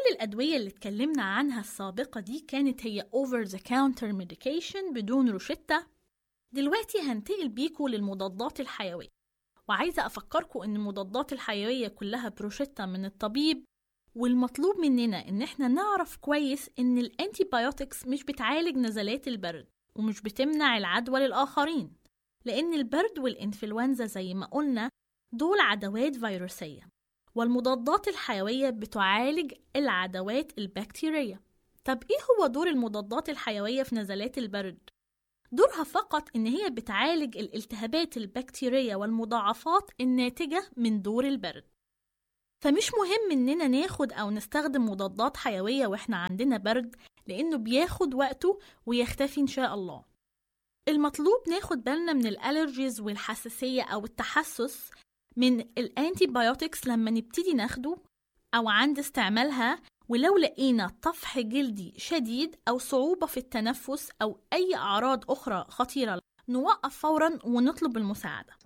الأدوية اللي اتكلمنا عنها السابقة دي كانت هي over the counter medication بدون روشتة دلوقتي هنتقل بيكو للمضادات الحيوية وعايزة أفكركم إن المضادات الحيوية كلها بروشتة من الطبيب والمطلوب مننا إن إحنا نعرف كويس إن الأنتيبيوتكس مش بتعالج نزلات البرد ومش بتمنع العدوى للآخرين لأن البرد والإنفلونزا زي ما قلنا دول عدوات فيروسية والمضادات الحيوية بتعالج العدوات البكتيرية طب إيه هو دور المضادات الحيوية في نزلات البرد؟ دورها فقط إن هي بتعالج الالتهابات البكتيرية والمضاعفات الناتجة من دور البرد فمش مهم إننا ناخد أو نستخدم مضادات حيوية وإحنا عندنا برد لأنه بياخد وقته ويختفي إن شاء الله المطلوب ناخد بالنا من الالرجيز والحساسية أو التحسس من الانتيبيوتكس لما نبتدي ناخده أو عند استعمالها ولو لقينا طفح جلدي شديد أو صعوبة في التنفس أو أي أعراض أخرى خطيرة نوقف فورا ونطلب المساعدة